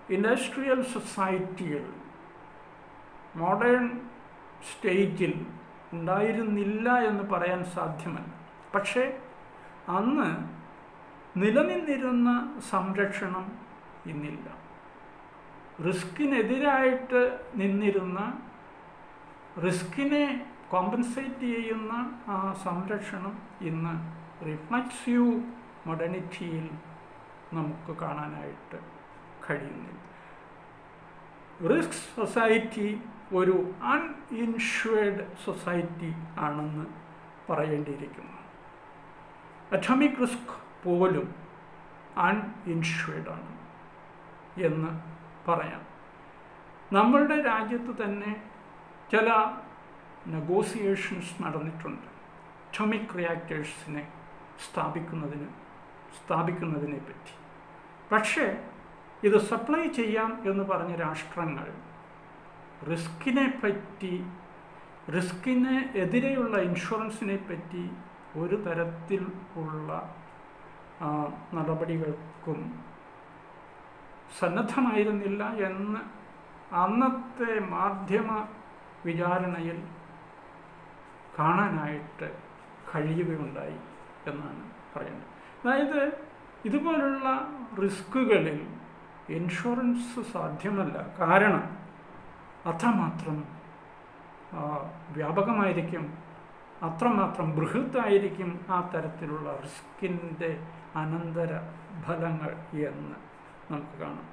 industrial സൊസൈറ്റിയിൽ modern സ്റ്റേജിൽ ഉണ്ടായിരുന്നില്ല എന്ന് പറയാൻ സാധ്യമല്ല പക്ഷേ അന്ന് നിലനിന്നിരുന്ന സംരക്ഷണം ഇന്നില്ല റിസ്കിനെതിരായിട്ട് നിന്നിരുന്ന റിസ്കിനെ കോമ്പൻസേറ്റ് ചെയ്യുന്ന ആ സംരക്ഷണം ഇന്ന് റിഫ്ലക്സീവ് മോഡേണിറ്റിയിൽ നമുക്ക് കാണാനായിട്ട് കഴിയുന്നില്ല റിസ്ക് സൊസൈറ്റി ഒരു അൺഇൻഷ്വേർഡ് സൊസൈറ്റി ആണെന്ന് പറയേണ്ടിയിരിക്കുന്നു അറ്റോമിക് റിസ്ക് പോലും അൺഇൻഷ്വേർഡ് ആണ് എന്ന് പറയാം നമ്മളുടെ രാജ്യത്ത് തന്നെ ചില നെഗോസിയേഷൻസ് നടന്നിട്ടുണ്ട് അറ്റോമിക് റിയാക്ടേഴ്സിനെ സ്ഥാപിക്കുന്നതിന് സ്ഥാപിക്കുന്നതിനെ പറ്റി പക്ഷേ ഇത് സപ്ലൈ ചെയ്യാം എന്ന് പറഞ്ഞ രാഷ്ട്രങ്ങൾ റിസ്കിനെ പറ്റി റിസ്കിന് എതിരെയുള്ള ഇൻഷുറൻസിനെ പറ്റി ഒരു തരത്തിൽ ഉള്ള ആ, നടപടികൾക്കും സന്നദ്ധമായിരുന്നില്ല എന്ന് അന്നത്തെ മാധ്യമ വിചാരണയിൽ കാണാനായിട്ട് കഴിയുകയുണ്ടായി എന്നാണ് പറയേണ്ടത് അതായത് ഇതുപോലുള്ള റിസ്കുകളിൽ ഇൻഷുറൻസ് സാധ്യമല്ല കാരണം അത്രമാത്രം ആ, വ്യാപകമായിരിക്കും അത്രമാത്രം ബൃഹത്തായിരിക്കും ആ തരത്തിലുള്ള റിസ്കിൻ്റെ അനന്തര ഫലങ്ങൾ എന്ന് നമുക്ക് കാണാം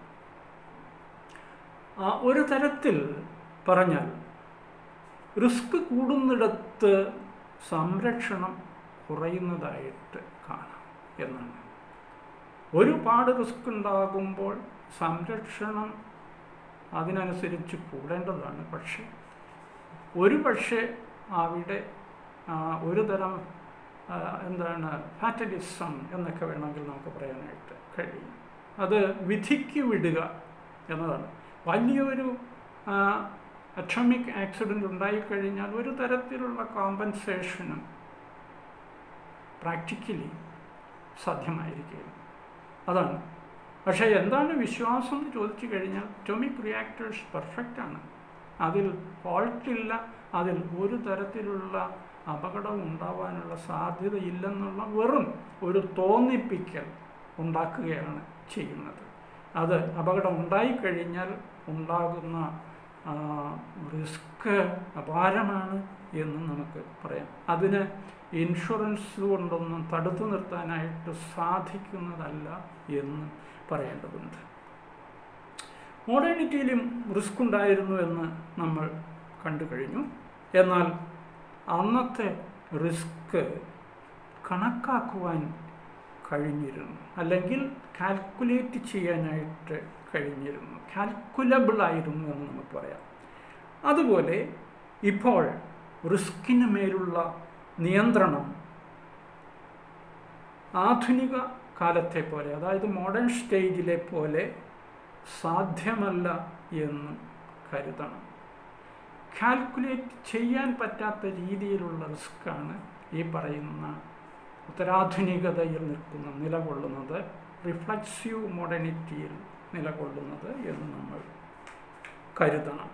ആ ഒരു തരത്തിൽ പറഞ്ഞാൽ റിസ്ക് കൂടുന്നിടത്ത് സംരക്ഷണം കുറയുന്നതായിട്ട് കാണാം എന്നാണ് ഒരുപാട് റിസ്ക് ഉണ്ടാകുമ്പോൾ സംരക്ഷണം അതിനനുസരിച്ച് കൂടേണ്ടതാണ് പക്ഷേ ഒരു പക്ഷേ അവിടെ ആ, ഒരു തരം ആ, എന്താണ് ഫാറ്റലിസം എന്നൊക്കെ വേണമെങ്കിൽ നമുക്ക് പറയാനായിട്ട് കഴിയും അത് വിധിക്ക് വിടുക എന്നതാണ് വലിയൊരു അറ്റോമിക് ആക്സിഡൻ്റ് ഉണ്ടായിക്കഴിഞ്ഞാൽ ഒരു തരത്തിലുള്ള കോമ്പൻസേഷനും പ്രാക്ടിക്കലി സാധ്യമായിരിക്കുകയില്ല അതാണ് പക്ഷേ എന്താണ് വിശ്വാസം എന്ന് ചോദിച്ചു കഴിഞ്ഞാൽ അറ്റോമിക് റിയാക്ടേഴ്സ് പെർഫെക്റ്റ് ആണ് അതിൽ ഫോൾട്ടില്ല അതിൽ ഒരു തരത്തിലുള്ള അപകടം ഉണ്ടാവാനുള്ള സാധ്യതയില്ലെന്നുള്ള വെറും ഒരു തോന്നിപ്പിക്കൽ ഉണ്ടാക്കുകയാണ് ചെയ്യുന്നത് അത് അപകടം ഉണ്ടായിക്കഴിഞ്ഞാൽ ഉണ്ടാകുന്ന ആ, റിസ്ക് അപാരമാണ് എന്ന് നമുക്ക് പറയാം അതിന് ഇൻഷുറൻസ് കൊണ്ടൊന്നും തടുത്തു നിർത്താനായിട്ട് സാധിക്കുന്നതല്ല എന്ന് പറയേണ്ടതുണ്ട് മോഡേണിറ്റിയിലും റിസ്ക് ഉണ്ടായിരുന്നു എന്ന് നമ്മൾ കണ്ടു കഴിഞ്ഞു എന്നാൽ അന്നത്തെ റിസ്ക് കണക്കാക്കുവാൻ കഴിഞ്ഞിരുന്നു അല്ലെങ്കിൽ കാൽക്കുലേറ്റ് ചെയ്യാനായിട്ട് കഴിഞ്ഞിരുന്നു കാൽക്കുലബിൾ ആയിരുന്നു എന്ന് നമുക്ക് പറയാം അതുപോലെ ഇപ്പോൾ റിസ്കിന് മേലുള്ള നിയന്ത്രണം ആധുനിക കാലത്തെ പോലെ അതായത് മോഡേൺ സ്റ്റേജിലെ പോലെ സാധ്യമല്ല എന്ന് കരുതണം കാൽക്കുലേറ്റ് ചെയ്യാൻ പറ്റാത്ത രീതിയിലുള്ള റിസ്ക്കാണ് ഈ പറയുന്ന ഉത്തരാധുനികതയിൽ നിൽക്കുന്ന നിലകൊള്ളുന്നത് റിഫ്ലക്സീവ് മോഡേണിറ്റിയിൽ നിലകൊള്ളുന്നത് എന്ന് നമ്മൾ കരുതണം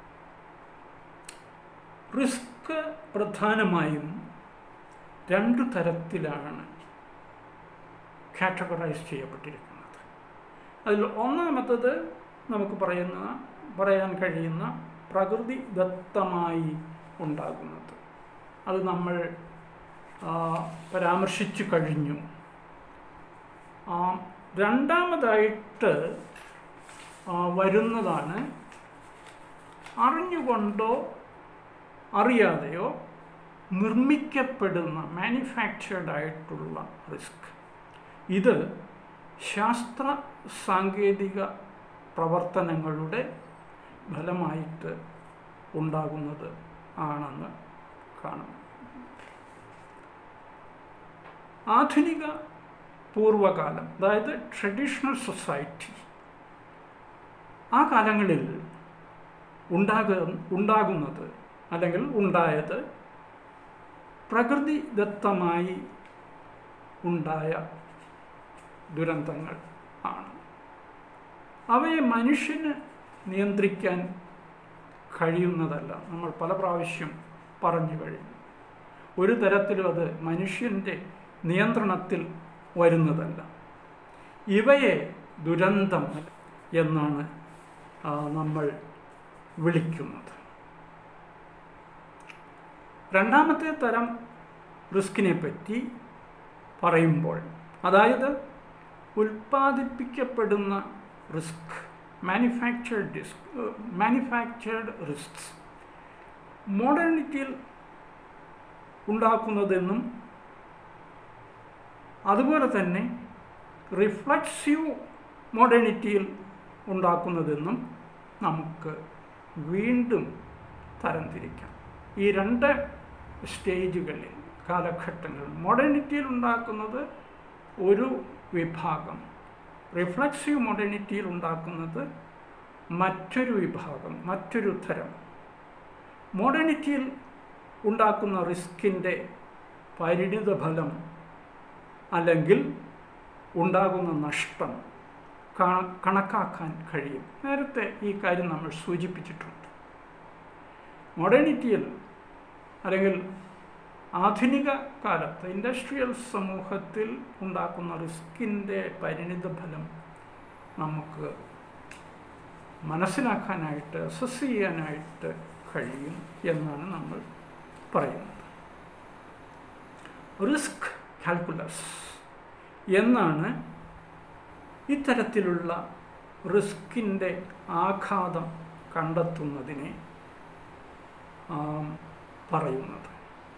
റിസ്ക് പ്രധാനമായും രണ്ട് തരത്തിലാണ് കാറ്റഗറൈസ് ചെയ്യപ്പെട്ടിരിക്കുന്നത് അതിൽ ഒന്നാമത്തത് നമുക്ക് പറയുന്ന പറയാൻ കഴിയുന്ന പ്രകൃതിദത്തമായി ഉണ്ടാകുന്നത് അത് നമ്മൾ ആ, പരാമർശിച്ചു കഴിഞ്ഞു ആ, രണ്ടാമതായിട്ട് ആ, വരുന്നതാണ് അറിഞ്ഞുകൊണ്ടോ അറിയാതെയോ നിർമ്മിക്കപ്പെടുന്ന മാനുഫാക്ചേർഡ് ആയിട്ടുള്ള റിസ്ക് ഇത് ശാസ്ത്ര സാങ്കേതിക പ്രവർത്തനങ്ങളുടെ ഫലമായിട്ട് ഉണ്ടാകുന്നത് ആണെന്ന് കാണുന്നു ആധുനിക പൂർവകാലം അതായത് ട്രഡീഷണൽ സൊസൈറ്റി ആ കാലങ്ങളിൽ ഉണ്ടാക ഉണ്ടാകുന്നത് അല്ലെങ്കിൽ ഉണ്ടായത് പ്രകൃതിദത്തമായി ഉണ്ടായ ദുരന്തങ്ങൾ ആണ് അവയെ മനുഷ്യന് നിയന്ത്രിക്കാൻ കഴിയുന്നതല്ല നമ്മൾ പല പ്രാവശ്യം പറഞ്ഞു കഴിഞ്ഞു ഒരു തരത്തിലും അത് മനുഷ്യൻ്റെ നിയന്ത്രണത്തിൽ വരുന്നതല്ല ഇവയെ ദുരന്തം എന്നാണ് ആ, നമ്മൾ വിളിക്കുന്നത് രണ്ടാമത്തെ തരം റിസ്കിനെ പറ്റി പറയുമ്പോൾ അതായത് ഉൽപ്പാദിപ്പിക്കപ്പെടുന്ന risk manufactured disk manufactured risks മോഡേണിറ്റിയിൽ ഉണ്ടാക്കുന്നതെന്നും അതുപോലെ തന്നെ റിഫ്ലക്സീവ് മോഡേണിറ്റിയിൽ ഉണ്ടാക്കുന്നതെന്നും നമുക്ക് വീണ്ടും തരംതിരിക്കാം ഈ രണ്ട് സ്റ്റേജുകളിൽ കാലഘട്ടങ്ങൾ മോഡേണിറ്റിയിൽ ഉണ്ടാക്കുന്നത് ഒരു വിഭാഗം റിഫ്ലക്സീവ് മോഡേണിറ്റിയിൽ ഉണ്ടാക്കുന്നത് മറ്റൊരു വിഭാഗം മറ്റൊരു തരം മോഡേണിറ്റിയിൽ ഉണ്ടാക്കുന്ന റിസ്കിൻ്റെ പരിണിത ഫലം അല്ലെങ്കിൽ ഉണ്ടാകുന്ന നഷ്ടം കാ- കണക്കാക്കാൻ കഴിയും നേരത്തെ ഈ കാര്യം നമ്മൾ സൂചിപ്പിച്ചിട്ടുണ്ട് മോഡേണിറ്റിയിൽ അല്ലെങ്കിൽ ആധുനിക കാലത്ത് ഇൻഡസ്ട്രിയൽ സമൂഹത്തിൽ ഉണ്ടാക്കുന്ന റിസ്കിൻ്റെ പരിണിത ഫലം നമുക്ക് മനസ്സിലാക്കാനായിട്ട് അസസ് ചെയ്യാനായിട്ട് കഴിയും എന്നാണ് നമ്മൾ പറയുന്നത് റിസ്ക് കാൽക്കുലസ് എന്നാണ് ഇത്തരത്തിലുള്ള റിസ്കിൻ്റെ ആഘാതം കണ്ടെത്തുന്നതിനെ ആം, പറയുന്നത്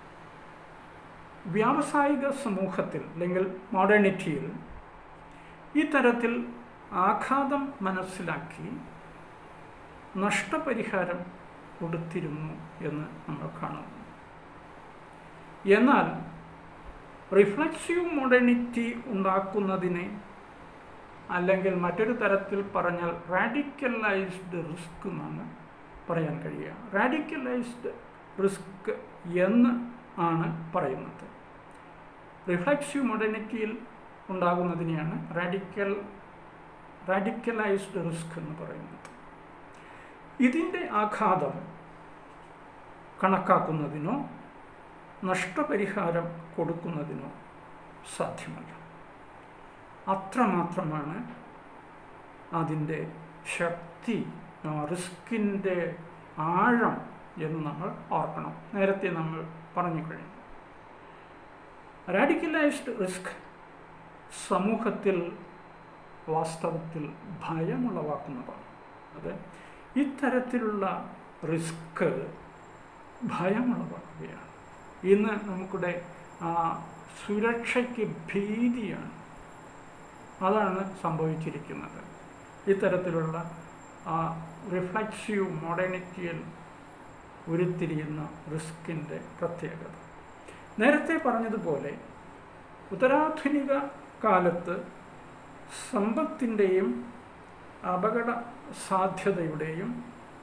വ്യാവസായിക സമൂഹത്തിൽ അല്ലെങ്കിൽ മോഡേണിറ്റിയിൽ ഇത്തരത്തിൽ ആഘാതം മനസ്സിലാക്കി നഷ്ടപരിഹാരം കൊടുത്തിരുന്നു എന്ന് നമ്മൾ കാണുന്നു എന്നാൽ റിഫ്ലക്സീവ് മോഡേണിറ്റി ഉണ്ടാക്കുന്നതിനെ അല്ലെങ്കിൽ മറ്റൊരു തരത്തിൽ പറഞ്ഞാൽ റാഡിക്കലൈസ്ഡ് റിസ്ക് എന്നാണ് പറയാൻ കഴിയുക റാഡിക്കലൈസ്ഡ് റിസ്ക് എന്ന് ആണ് പറയുന്നത് റിഫ്ലക്സീവ് മോഡേണിറ്റിയിൽ ഉണ്ടാകുന്നതിനെയാണ് റാഡിക്കൽ റാഡിക്കലൈസ്ഡ് റിസ്ക് എന്ന് പറയുന്നത് ഇതിൻ്റെ ആഘാതം കണക്കാക്കുന്നതിനോ നഷ്ടപരിഹാരം കൊടുക്കുന്നതിനോ സാധ്യമല്ല അത്രമാത്രമാണ് അതിൻ്റെ ശക്തി ആ റിസ്കിൻ്റെ ആഴം എന്ന് നമ്മൾ ഓർക്കണം നേരത്തെ നമ്മൾ പറഞ്ഞു കഴിഞ്ഞു റാഡിക്കലൈസ്ഡ് റിസ്ക് സമൂഹത്തിൽ വാസ്തവത്തിൽ ഭയമുളവാക്കുന്നതാണ് അത് ഇത്തരത്തിലുള്ള റിസ്ക് ഭയമുളവാക്കുകയാണ് ഇന്ന് നമുക്കിടെ ആ സുരക്ഷയ്ക്ക് ഭീതിയാണ് അതാണ് സംഭവിച്ചിരിക്കുന്നത് ഇത്തരത്തിലുള്ള ആ റിഫ്ലക്സീവ് മോഡേണിറ്റിയിൽ ഉരുത്തിരിയുന്ന റിസ്കിൻ്റെ പ്രത്യേകത നേരത്തെ പറഞ്ഞതുപോലെ ഉത്തരാധുനിക കാലത്ത് സമ്പത്തിൻ്റെയും അപകട സാധ്യതയുടെയും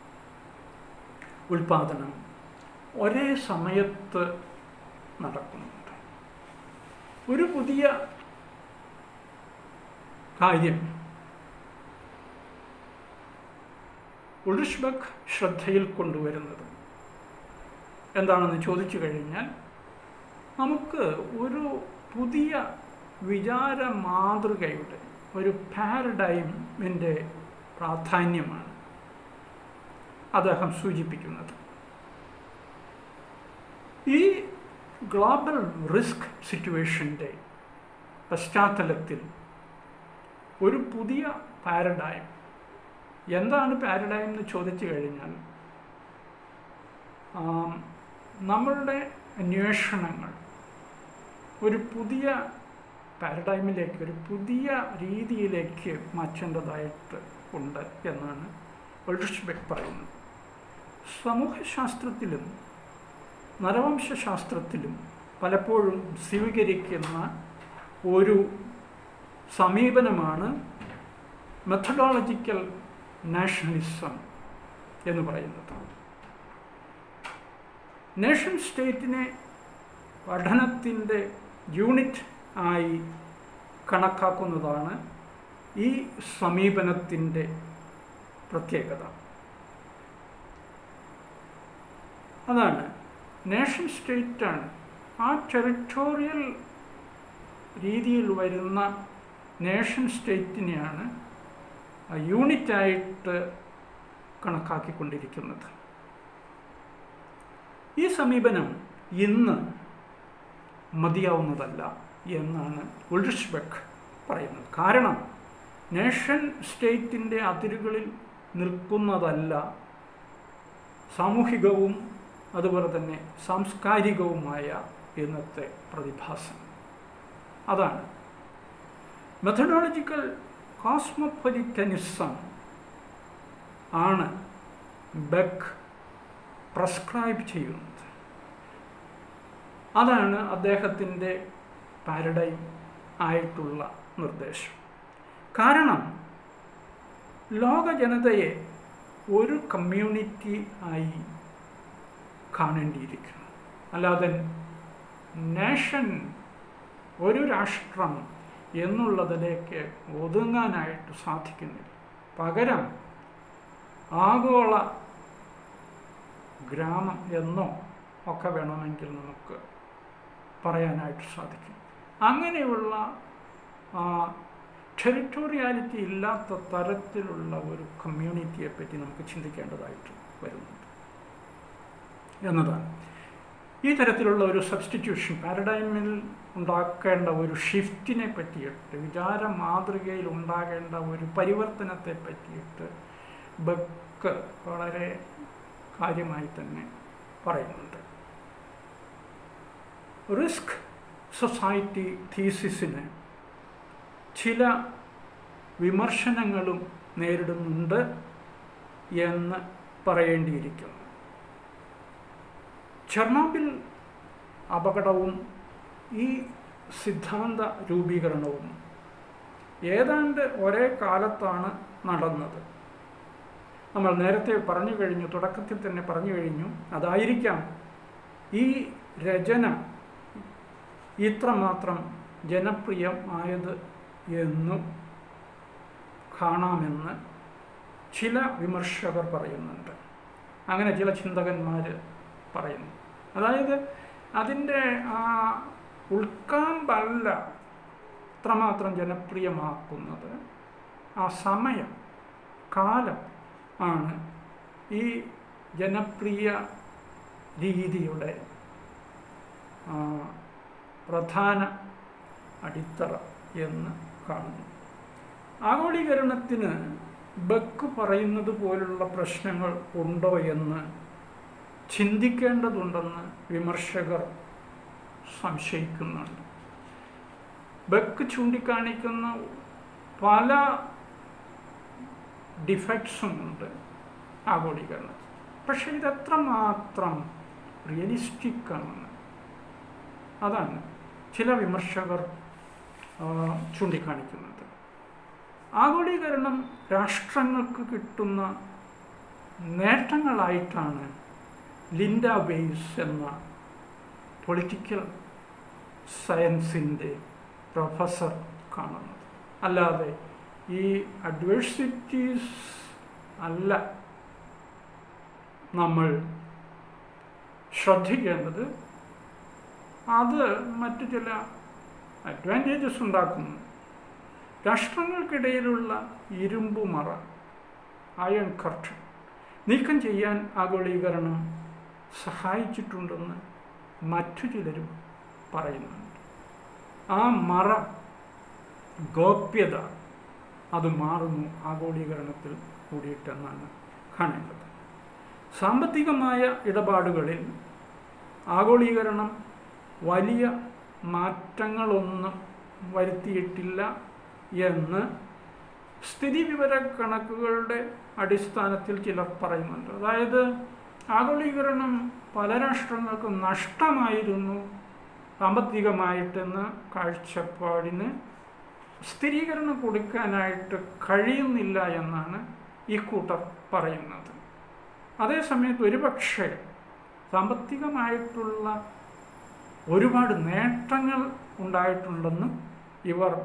ഉൽപാദനം ഒരേ സമയത്ത് നടക്കുന്നുണ്ട് ഒരു പുതിയ കാര്യം ഉൾഷ്ബക്ക് ശ്രദ്ധയിൽ കൊണ്ടുവരുന്നത് എന്താണെന്ന് ചോദിച്ചു കഴിഞ്ഞാൽ നമുക്ക് ഒരു പുതിയ വിചാര മാതൃകയുടെ ഒരു പാരഡൈമിൻ്റെ പ്രാധാന്യമാണ് അദ്ദേഹം സൂചിപ്പിക്കുന്നത് ഈ ഗ്ലോബൽ റിസ്ക് സിറ്റുവേഷൻ്റെ പശ്ചാത്തലത്തിൽ ഒരു പുതിയ പാരഡൈം എന്താണ് പാരഡൈം എന്ന് ചോദിച്ചു കഴിഞ്ഞാൽ ആം, നമ്മളുടെ അന്വേഷണങ്ങൾ ഒരു പുതിയ പാരഡൈമിലേക്ക് ഒരു പുതിയ രീതിയിലേക്ക് മാറ്റേണ്ടതായിട്ട് ഉണ്ട് എന്നാണ് ഒൾഷ്ബെക്ക് പറയുന്നത് സമൂഹശാസ്ത്രത്തിലും നരവംശാസ്ത്രത്തിലും പലപ്പോഴും സ്വീകരിക്കുന്ന ഒരു സമീപനമാണ് മെത്തഡോളജിക്കൽ നാഷണലിസം എന്ന് പറയുന്നത് നേഷൻ സ്റ്റേറ്റിനെ പഠനത്തിൻ്റെ യൂണിറ്റ് ആയി കണക്കാക്കുന്നതാണ് ഈ സമീപനത്തിൻ്റെ പ്രത്യേകത അതാണ് നേഷൻ സ്റ്റേറ്റാണ് ആ ടെറിട്ടോറിയൽ രീതിയിൽ വരുന്ന നേഷൻ സ്റ്റേറ്റിനെയാണ് യൂണിറ്റായിട്ട് കണക്കാക്കിക്കൊണ്ടിരിക്കുന്നത് ഈ സമീപനം ഇന്ന് മതിയാവുന്നതല്ല എന്നാണ് ഉൾറിഷ്ബെക്ക് പറയുന്നത് കാരണം നേഷൻ സ്റ്റേറ്റിൻ്റെ അതിരുകളിൽ നിൽക്കുന്നതല്ല സാമൂഹികവും അതുപോലെ തന്നെ സാംസ്കാരികവുമായ ഇന്നത്തെ പ്രതിഭാസം അതാണ് മെത്തഡോളജിക്കൽ കോസ്മോപൊലിറ്റനിസം ആണ് ബെക്ക് പ്രസ്ക്രൈബ് ചെയ്യുന്നത് അതാണ് അദ്ദേഹത്തിൻ്റെ പാരഡൈം ആയിട്ടുള്ള നിർദ്ദേശം കാരണം ലോക ജനതയെ ഒരു കമ്മ്യൂണിറ്റി ആയി കാണേണ്ടിയിരിക്കുന്നു അല്ലാതെ നേഷൻ ഒരു രാഷ്ട്രം എന്നുള്ളതിലേക്ക് ഒതുങ്ങാനായിട്ട് സാധിക്കുന്നില്ല പകരം ആഗോള ഗ്രാമം എന്നോ ഒക്കെ വേണമെങ്കിൽ നമുക്ക് പറയാനായിട്ട് സാധിക്കും അങ്ങനെയുള്ള ടെറിട്ടോറിയാലിറ്റി ഇല്ലാത്ത തരത്തിലുള്ള ഒരു കമ്മ്യൂണിറ്റിയെ പറ്റി നമുക്ക് ചിന്തിക്കേണ്ടതായിട്ട് വരുന്നുണ്ട് എന്നതാണ് ഈ തരത്തിലുള്ള ഒരു സബ്സ്റ്റിറ്റ്യൂഷൻ പാരഡൈമിൽ ഉണ്ടാക്കേണ്ട ഒരു ഷിഫ്റ്റിനെ പറ്റിയിട്ട് വിചാര മാതൃകയിൽ ഉണ്ടാകേണ്ട ഒരു പരിവർത്തനത്തെ പറ്റിയിട്ട് ബക്ക് വളരെ കാര്യമായി തന്നെ പറയുന്നുണ്ട് റിസ്ക് സൊസൈറ്റി തീസിസിന് ചില വിമർശനങ്ങളും നേരിടുന്നുണ്ട് എന്ന് പറയേണ്ടിയിരിക്കുന്നു ചെർണോബിൽ അപകടവും ഈ സിദ്ധാന്ത രൂപീകരണവും ഏതാണ്ട് ഒരേ കാലത്താണ് നടന്നത് നമ്മൾ നേരത്തെ പറഞ്ഞു കഴിഞ്ഞു തുടക്കത്തിൽ തന്നെ പറഞ്ഞു കഴിഞ്ഞു അതായിരിക്കാം ഈ രചന ഇത്രമാത്രം ജനപ്രിയമായത് എന്നും കാണാമെന്ന് ചില വിമർശകർ പറയുന്നുണ്ട് അങ്ങനെ ചില ചിന്തകന്മാർ പറയുന്നു അതായത് അതിൻ്റെ ആ ഉൾക്കാമ്പല്ല ഇത്രമാത്രം ജനപ്രിയമാക്കുന്നത് ആ സമയം കാലം ആണ് ഈ ജനപ്രിയ രീതിയുടെ പ്രധാന അടിത്തറ എന്ന് കാണുന്നു ആഗോളീകരണത്തിന് ബക്ക് പറയുന്നത് പോലുള്ള പ്രശ്നങ്ങൾ ഉണ്ടോ എന്ന് ചിന്തിക്കേണ്ടതുണ്ടെന്ന് വിമർശകർ സംശയിക്കുന്നുണ്ട് ബക്ക് ചൂണ്ടിക്കാണിക്കുന്ന പല ഡിഫക്ട്സും ഉണ്ട് ആഗോളീകരണത്തിൽ പക്ഷേ ഇതെത്രമാത്രം റിയലിസ്റ്റിക് ആണ് അതാണ് ചില വിമർശകർ ചൂണ്ടിക്കാണിക്കുന്നത് ആഗോളീകരണം രാഷ്ട്രങ്ങൾക്ക് കിട്ടുന്ന നേട്ടങ്ങളായിട്ടാണ് ലിൻഡ വെയ്സ് എന്ന പൊളിറ്റിക്കൽ സയൻസിൻ്റെ പ്രൊഫസർ കാണുന്നത് അല്ലാതെ ഈ അഡ്വേഴ്സിറ്റീസ് അല്ല നമ്മൾ ശ്രദ്ധിക്കേണ്ടത് അത് മറ്റു ചില അഡ്വാൻറ്റേജസ് ഉണ്ടാക്കുന്നു രാഷ്ട്രങ്ങൾക്കിടയിലുള്ള ഇരുമ്പ് മറ അയൺ കർട്ടൻ നീക്കം ചെയ്യാൻ ആഗോളീകരണം സഹായിച്ചിട്ടുണ്ടെന്ന് മറ്റു ചിലരും പറയുന്നുണ്ട് ആ മറ ഗോപ്യത അത് മാറുന്നു ആഗോളീകരണത്തിൽ കൂടിയിട്ടെന്നാണ് കാണേണ്ടത് സാമ്പത്തികമായ ഇടപാടുകളിൽ ആഗോളീകരണം വലിയ മാറ്റങ്ങളൊന്നും വരുത്തിയിട്ടില്ല എന്ന് സ്ഥിതിവിവര കണക്കുകളുടെ അടിസ്ഥാനത്തിൽ ചിലർ പറയുന്നുണ്ട് അതായത് ആഗോളീകരണം പല രാഷ്ട്രങ്ങൾക്കും നഷ്ടമായിരുന്നു സാമ്പത്തികമായിട്ടെന്ന കാഴ്ചപ്പാടിന് സ്ഥിരീകരണം കൊടുക്കാനായിട്ട് കഴിയുന്നില്ല എന്നാണ് ഈ കൂട്ടർ പറയുന്നത് അതേസമയത്ത് ഒരുപക്ഷെ സാമ്പത്തികമായിട്ടുള്ള ഒരുപാട് നേട്ടങ്ങൾ ഉണ്ടായിട്ടുണ്ടെന്നും ഇവർ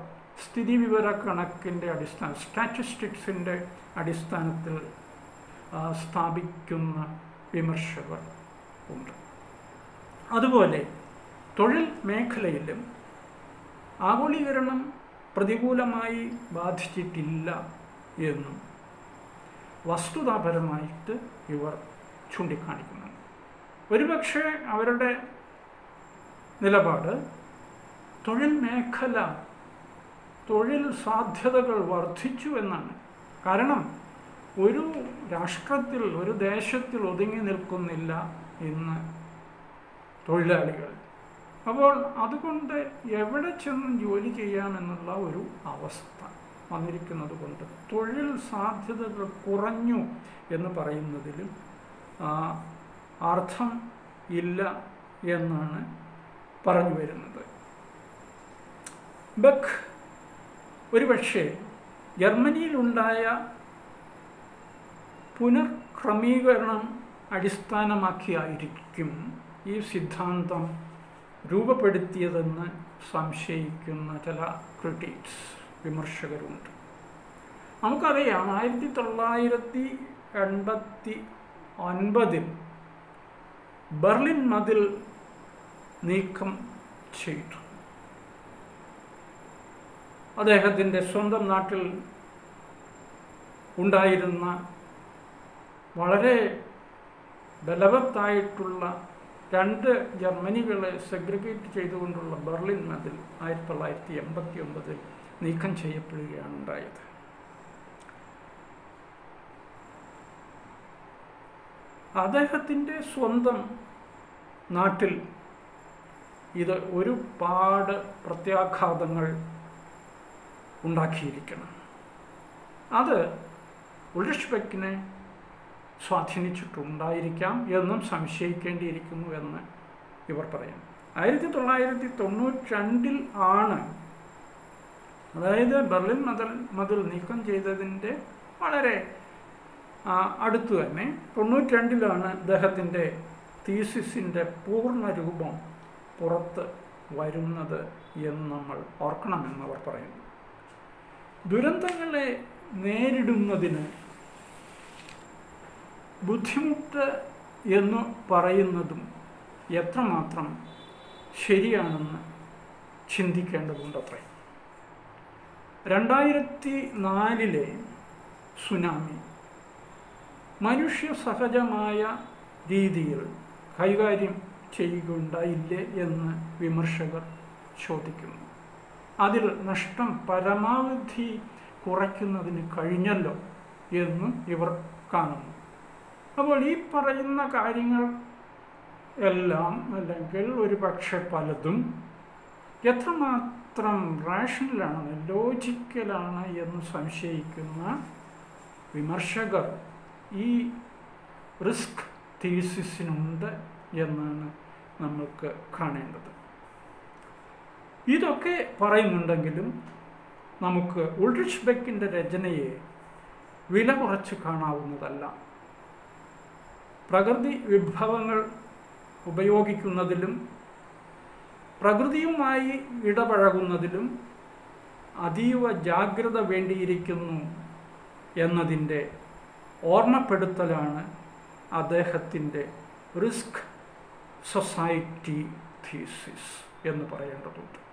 സ്ഥിതിവിവര കണക്കിൻ്റെ അടിസ്ഥാന സ്റ്റാറ്റിസ്റ്റിക്സിൻ്റെ അടിസ്ഥാനത്തിൽ ആ, സ്ഥാപിക്കുന്ന വിമർശകർ ഉണ്ട് അതുപോലെ തൊഴിൽ മേഖലയിലും ആഗോളീകരണം പ്രതികൂലമായി ബാധിച്ചിട്ടില്ല എന്നും വസ്തുതാപരമായിട്ട് ഇവർ ചൂണ്ടിക്കാണിക്കുന്നുണ്ട് ഒരുപക്ഷെ അവരുടെ നിലപാട് തൊഴിൽ മേഖല തൊഴിൽ സാധ്യതകൾ വർദ്ധിച്ചു എന്നാണ് കാരണം ഒരു രാഷ്ട്രത്തിൽ ഒരു ദേശത്തിൽ ഒതുങ്ങി നിൽക്കുന്നില്ല ഇന്ന് തൊഴിലാളികൾ അപ്പോൾ അതുകൊണ്ട് എവിടെ ചെന്നും ജോലി ചെയ്യാമെന്നുള്ള ഒരു അവസ്ഥ വന്നിരിക്കുന്നത് കൊണ്ട് തൊഴിൽ സാധ്യതകൾ കുറഞ്ഞു എന്ന് പറയുന്നതിൽ ആ, അർത്ഥം ഇല്ല എന്നാണ് പറഞ്ഞു വരുന്നത് ബക്ക് ഒരുപക്ഷെ ജർമ്മനിയിലുണ്ടായ പുനർക്രമീകരണം അടിസ്ഥാനമാക്കിയായിരിക്കും ഈ സിദ്ധാന്തം രൂപപ്പെടുത്തിയതെന്ന് സംശയിക്കുന്ന ചില ക്രിട്ടിക്സ് വിമർശകരുണ്ട് നമുക്കറിയാം ആയിരത്തി തൊള്ളായിരത്തി എൺപത്തി ഒൻപതിൽ ബെർലിൻ മതിൽ നീക്കം ചെയ്തു അദ്ദേഹത്തിൻ്റെ സ്വന്തം നാട്ടിൽ ഉണ്ടായിരുന്ന വളരെ ബലവത്തായിട്ടുള്ള രണ്ട് ജർമ്മനികളെ സെഗ്രിഗേറ്റ് ചെയ്തുകൊണ്ടുള്ള ബെർലിൻ മതിൽ ആയിരത്തി തൊള്ളായിരത്തി എൺപത്തി ഒമ്പതിൽ നീക്കം ചെയ്യപ്പെടുകയാണ് ഉണ്ടായത് അദ്ദേഹത്തിൻ്റെ സ്വന്തം നാട്ടിൽ ഇത് ഒരുപാട് പ്രത്യാഘാതങ്ങൾ ഉണ്ടാക്കിയിരിക്കണം അത് ഉൾഷ്ബെക്കിനെ സ്വാധീനിച്ചിട്ടുണ്ടായിരിക്കാം എന്നും സംശയിക്കേണ്ടിയിരിക്കുന്നു എന്ന് ഇവർ പറയും ആയിരത്തി തൊള്ളായിരത്തി തൊണ്ണൂറ്റി രണ്ടിൽ ആണ് അതായത് ബെർലിൻ മതിൽ മതിൽ നീക്കം ചെയ്തതിൻ്റെ വളരെ ആ, അടുത്ത് തന്നെ തൊണ്ണൂറ്റി രണ്ടിലാണ് അദ്ദേഹത്തിൻ്റെ തീസിസിൻ്റെ പൂർണ്ണ രൂപം പുറത്ത് വരുന്നത് എന്ന് നമ്മൾ ഓർക്കണമെന്നവർ പറയുന്നു ദുരന്തങ്ങളെ നേരിടുന്നതിന് ബുദ്ധിമുട്ട് എന്ന് പറയുന്നതും എത്രമാത്രം ശരിയാണെന്ന് ചിന്തിക്കേണ്ടതുണ്ടത്രേ രണ്ടായിരത്തി നാലിലെ സുനാമി മനുഷ്യ സഹജമായ രീതിയിൽ കൈകാര്യം ചെയ്യുകയുണ്ടായില്ലേ എന്ന് വിമർശകർ ചോദിക്കുന്നു അതിൽ നഷ്ടം പരമാവധി കുറയ്ക്കുന്നതിന് കഴിഞ്ഞല്ലോ എന്ന് ഇവർ കാണുന്നു അപ്പോൾ ഈ പറയുന്ന കാര്യങ്ങൾ എല്ലാം അല്ലെങ്കിൽ ഒരു പക്ഷെ പലതും എത്രമാത്രം റാഷണലാണ് ലോജിക്കലാണ് എന്ന് സംശയിക്കുന്ന വിമർശകർ ഈ റിസ്ക് തീസിസിനുണ്ട് എന്നാണ് നമ്മൾക്ക് കാണേണ്ടത് ഇതൊക്കെ പറയുന്നുണ്ടെങ്കിലും നമുക്ക് ഉൾറിച്ച് ബെക്കിൻ്റെ രചനയെ വില കുറച്ച് കാണാവുന്നതല്ല പ്രകൃതി വിഭവങ്ങൾ ഉപയോഗിക്കുന്നതിലും പ്രകൃതിയുമായി ഇടപഴകുന്നതിലും അതീവ ജാഗ്രത വേണ്ടിയിരിക്കുന്നു എന്നതിൻ്റെ ഓർമ്മപ്പെടുത്തലാണ് അദ്ദേഹത്തിൻ്റെ റിസ്ക് സൊസൈറ്റി തീസിസ് എന്ന് പറയേണ്ടതുണ്ട്